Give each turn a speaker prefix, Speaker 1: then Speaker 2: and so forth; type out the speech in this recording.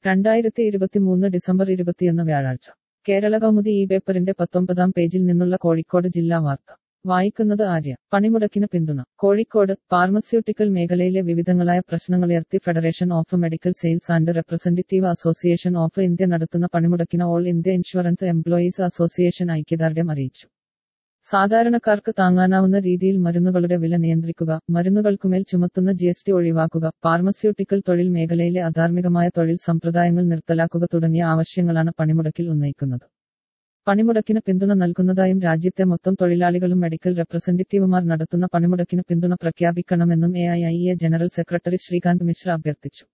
Speaker 1: രണ്ടായിരത്തി ഇരുപത്തിമൂന്ന് ഡിസംബർ ഇരുപത്തിയൊന്ന് വ്യാഴാഴ്ച കേരള കൗമുദി ഈ പേപ്പറിന്റെ പത്തൊമ്പതാം പേജിൽ നിന്നുള്ള കോഴിക്കോട് ജില്ലാ വാർത്ത വായിക്കുന്നത് ആര്യ പണിമുടക്കിന് പിന്തുണ കോഴിക്കോട് ഫാർമസ്യൂട്ടിക്കൽ മേഖലയിലെ വിവിധങ്ങളായ പ്രശ്നങ്ങളുയർത്തി federation of medical sales and representative association of India നടത്തുന്ന പണിമുടക്കിന് all India insurance employees association ഐക്യദാർഢ്യം അറിയിച്ചു സാധാരണക്കാർക്ക് താങ്ങാനാവുന്ന രീതിയിൽ മരുന്നുകളുടെ വില നിയന്ത്രിക്കുക മരുന്നുകൾക്കുമേൽ ചുമത്തുന്ന ജി എസ് ടി ഒഴിവാക്കുക ഫാർമസ്യൂട്ടിക്കൽ തൊഴിൽ മേഖലയിലെ അധാർമികമായ തൊഴിൽ സമ്പ്രദായങ്ങൾ നിർത്തലാക്കുക തുടങ്ങിയ ആവശ്യങ്ങളാണ് പണിമുടക്കിൽ ഉന്നയിക്കുന്നത് പണിമുടക്കിന് പിന്തുണ നൽകുന്നതായും രാജ്യത്തെ മൊത്തം തൊഴിലാളികളും മെഡിക്കൽ റെപ്രസെന്റേറ്റീവുമാർ നടത്തുന്ന പണിമുടക്കിന് പിന്തുണ പ്രഖ്യാപിക്കണമെന്നും A I I A general secretary Srikanth Mishra അഭ്യർത്ഥിച്ചു